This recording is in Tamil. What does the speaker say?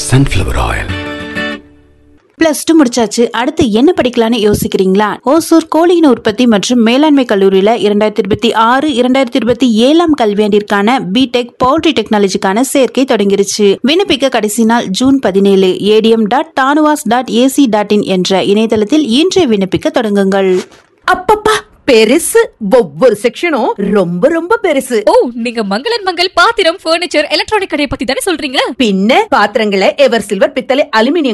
sunflower oil. பிளஸ் டூ முடிச்சாச்சு அடுத்து என்ன படிக்கலாம்னு யோசிக்கிறீங்களா ஓசூர் கோழியின் உற்பத்தி மற்றும் மேலாண்மை கல்லூரியில இரண்டாயிரத்தி இருபத்தி ஆறு இரண்டாயிரத்தி இருபத்தி ஏழாம் கல்வியாண்டிற்கான பிடெக் பவுல்ட்ரி டெக்னாலஜிக்கான சேர்க்கை தொடங்கிருச்சு விண்ணப்பிக்க கடைசி நாள் ஜூன் பதினேழு ATM dot TANUVAS dot AC dot in என்ற இணையதளத்தில் இன்றே விண்ணப்பிக்க தொடங்குங்கள் அப்பப்பா பெருசு ஒவ்வொரு செக்ஷனும் ரொம்ப ரொம்ப பெருசு ஓ நீங்க மங்களன் மங்கள் பாத்திரம் பர்னிச்சர் எலக்ட்ரானிக் கடையை பத்தி தானே சொல்றீங்க பின்ன பாத்திரங்களை எவர் சில்வர் பித்தளை அலுமினியம்